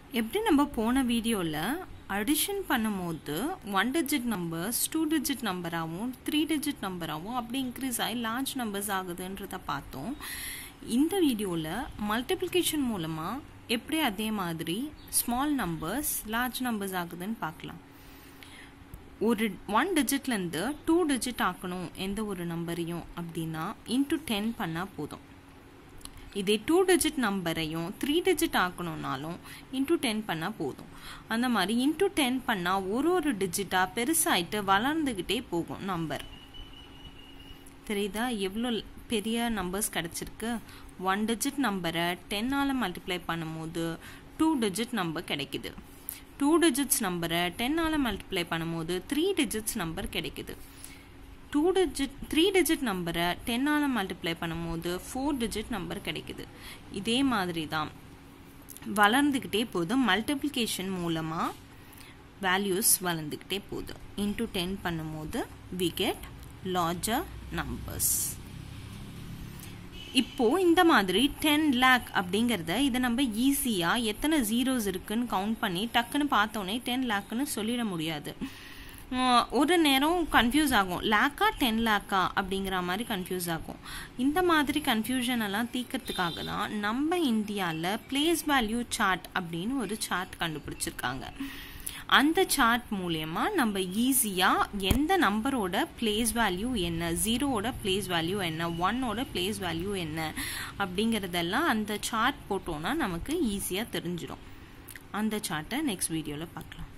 எப்படி நம்ம போன வீடியோவில் அடிஷன் பண்ணும்போது one digit numbers two digit நம்பராகவும் த்ரீ டிஜிட் நம்பராகவும் அப்படி இன்க்ரீஸ் ஆகி லார்ஜ் நம்பர்ஸ் ஆகுதுன்றத பார்த்தோம் இந்த வீடியோவில் மல்டிப்ளிகேஷன் மூலமாக எப்படி அதே மாதிரி ஸ்மால் நம்பர்ஸ் லார்ஜ் நம்பர்ஸ் ஆகுதுன்னு பார்க்கலாம் ஒரு ஒன் டிஜிட்லேருந்து டூ டிஜிட் ஆக்கணும் எந்த ஒரு நம்பரையும் அப்படின்னா இன்ட்டு டென் பண்ணால் போதும் இதே டூ டிஜிட் நம்பரையும் த்ரீ டிஜிட் ஆக்கணும்னாலும் இன்ட்டு டென் பண்ணால் போதும் அந்த மாதிரி இன்ட்டு டென் பண்ணால் ஒரு ஒரு டிஜிட்டாக பெருசாயிட்டு வளர்ந்துக்கிட்டே போகும் நம்பர் தெரியுதா எவ்வளோ பெரிய நம்பர்ஸ் கிடச்சிருக்கு ஒன் டிஜிட் நம்பரை டென்னால் மல்டிப்ளை பண்ணும்போது டூ டிஜிட் நம்பர் கிடைக்குது டூ டிஜிட்ஸ் நம்பரை டென்னால் மல்டிப்ளை பண்ணும்போது த்ரீ டிஜிட்ஸ் நம்பர் கிடைக்குது டூ டிஜிட் த்ரீ டிஜிட் நம்பரை டென்னால் மல்டிப்ளை பண்ணும்போது ஃபோர் டிஜிட் நம்பர் கிடைக்குது இதே மாதிரி தான் வளர்ந்துக்கிட்டே போகுது மல்டிப்ளிகேஷன் மூலமாக வேல்யூஸ் வளர்ந்துக்கிட்டே போகுது இன்ட்டு டென் பண்ணும்போது வி கெட் லார்ஜர் நம்பர்ஸ் இப்போ இந்த மாதிரி டென் லேக் அப்படிங்கிறத இதை நம்ம ஈஸியாக எத்தனை ஜீரோஸ் இருக்குன்னு கவுண்ட் பண்ணி டக்குன்னு பார்த்தோன்னே டென் லேக்குன்னு சொல்லிட முடியாது ஒரு நேரம் கன்ஃபியூஸ் ஆகும் லேக்கா டென் லேக்கா அப்படிங்கிற மாதிரி கன்ஃபியூஸ் ஆகும் இந்த மாதிரி கன்ஃபியூஷன் எல்லாம் தீர்க்கறதுக்காக தான் நம்ம இந்தியாவில் பிளேஸ் வேல்யூ சார்ட் அப்படின்னு ஒரு சார்ட் கண்டுபிடிச்சிருக்காங்க அந்த சார்ட் மூலயமா நம்ம ஈஸியாக எந்த நம்பரோட பிளேஸ் வேல்யூ என்ன ஜீரோவோட பிளேஸ் வேல்யூ என்ன ஒன்னோட பிளேஸ் வேல்யூ என்ன அப்படிங்கிறதெல்லாம் அந்த சார்ட் போட்டோன்னா நமக்கு ஈஸியாக தெரிஞ்சிடும் அந்த சார்ட்டை நெக்ஸ்ட் வீடியோவில் பார்க்கலாம்